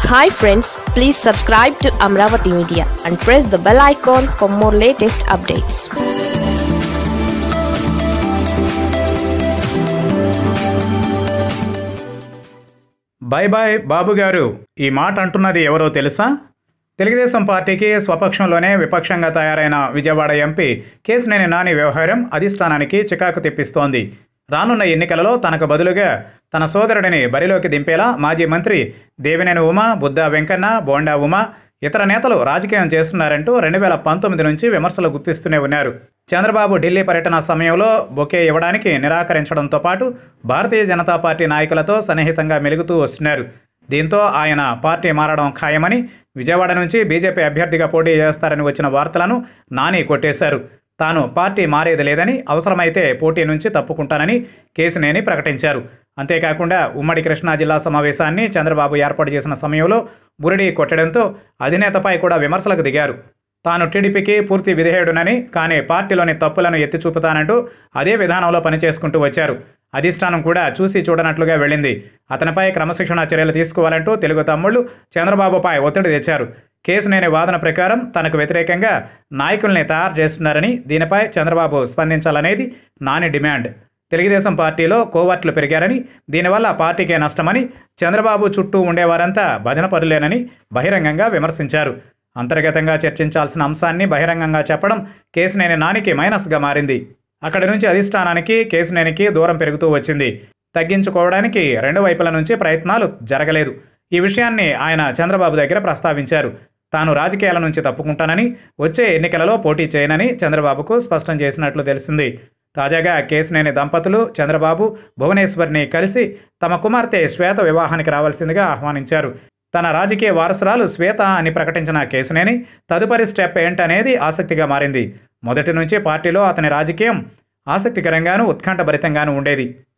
hi friends please subscribe to Amaravati media and press the bell icon for more latest updates bye bye Babu గారు ఈ మాట అంటున్నది ఎవరో తెలుసా తెలుగుదేశం పార్టీకి స్వపక్షంలోనే విపక్షంగా తయారైన విజయవాడ ఎంపీ కేసినేని నాని వ్యవహారం అధిష్టానానికి చికాకు తెప్పిస్తోంది రానున్న ఎన్నికలలో తనకు బదులుగా తన సోదరుడిని బరిలోకి దింపేలా మాజీ మంత్రి దేవినేని ఉమ బుద్ధా వెంకన్న బోండా ఉమ ఇతర నేతలు రాజకీయం చేస్తున్నారంటూ రెండు వేల పంతొమ్మిది నుంచి విమర్శలు గుప్పిస్తూనే ఉన్నారు చంద్రబాబు ఢిల్లీ పర్యటన సమయంలో బొకే ఇవ్వడానికి నిరాకరించడంతో పాటు భారతీయ జనతా పార్టీ నాయకులతో సన్నిహితంగా మెలుగుతూ వస్తున్నారు దీంతో ఆయన పార్టీ మారడం ఖాయమని విజయవాడ నుంచి బీజేపీ అభ్యర్థిగా పోటీ చేస్తారని వచ్చిన వార్తలను నాని కొట్టేశారు తాను పార్టీ మారేది లేదని అవసరమైతే పోటీ నుంచి తప్పుకుంటానని కేసినేని ప్రకటించారు అంతేకాకుండా ఉమ్మడి కృష్ణా జిల్లా సమావేశాన్ని చంద్రబాబు ఏర్పాటు చేసిన సమయంలో బురిడి కొట్టడంతో అధినేతపై కూడా విమర్శలకు దిగారు తాను టీడీపీకి పూర్తి విధేయుడునని కానీ పార్టీలోని తప్పులను ఎత్తి చూపుతానంటూ అదే విధానంలో పనిచేసుకుంటూ వచ్చారు అధిష్టానం కూడా చూసి చూడనట్లుగా వెళ్ళింది అతనిపై క్రమశిక్షణ చర్యలు తీసుకోవాలంటూ తెలుగు తమ్ముళ్లు చంద్రబాబుపై ఒత్తిడి తెచ్చారు కేసునేని వాదన ప్రకారం తనకు వ్యతిరేకంగా నాయకుల్ని తయారు చేస్తున్నారని దీనిపై చంద్రబాబు స్పందించాలనేది నాని డిమాండ్ తెలుగుదేశం పార్టీలో కోవర్ట్లు పెరిగారని దీనివల్ల పార్టీకే నష్టమని చంద్రబాబు చుట్టూ ఉండేవారంతా భజన పరులేనని బహిరంగంగా విమర్శించారు అంతర్గతంగా చర్చించాల్సిన అంశాన్ని బహిరంగంగా చెప్పడం కేసినేని నానికి మైనస్గా మారింది అక్కడి నుంచి అధిష్టానానికి కేసినేనికి దూరం పెరుగుతూ వచ్చింది తగ్గించుకోవడానికి రెండు వైపుల నుంచి ప్రయత్నాలు జరగలేదు ఈ విషయాన్ని ఆయన చంద్రబాబు దగ్గర ప్రస్తావించారు తాను రాజకీయాల నుంచి తప్పుకుంటానని వచ్చే ఎన్నికలలో పోటీ చేయనని చంద్రబాబుకు స్పష్టం చేసినట్లు తెలిసింది తాజాగా కేసినేని దంపతులు చంద్రబాబు భువనేశ్వర్ని కలిసి తమ కుమార్తె శ్వేత వివాహానికి రావాల్సిందిగా ఆహ్వానించారు తన రాజకీయ వారసురాలు శ్వేత అని ప్రకటించిన కేసినేని తదుపరి స్టెప్ ఏంటనేది ఆసక్తిగా మారింది మొదటి నుంచి పార్టీలో అతని రాజకీయం ఆసక్తికరంగానూ ఉత్కంఠభరితంగానూ ఉండేది